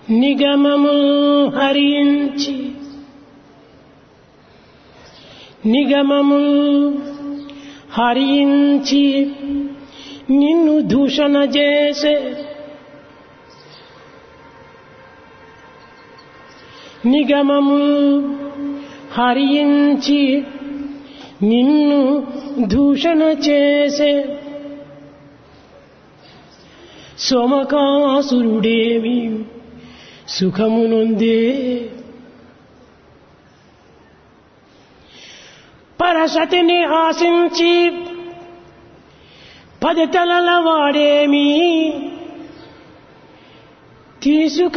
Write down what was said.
నిగమము హరించి నిగమము హరించి నిన్ను దూషణ చేసే నిగమము హరించి నిన్ను దూషణ చేసే సోమకాసురుడేమి సుఖమునుందే పరసతిని ఆశించి పది తలల వాడేమి తీసుకు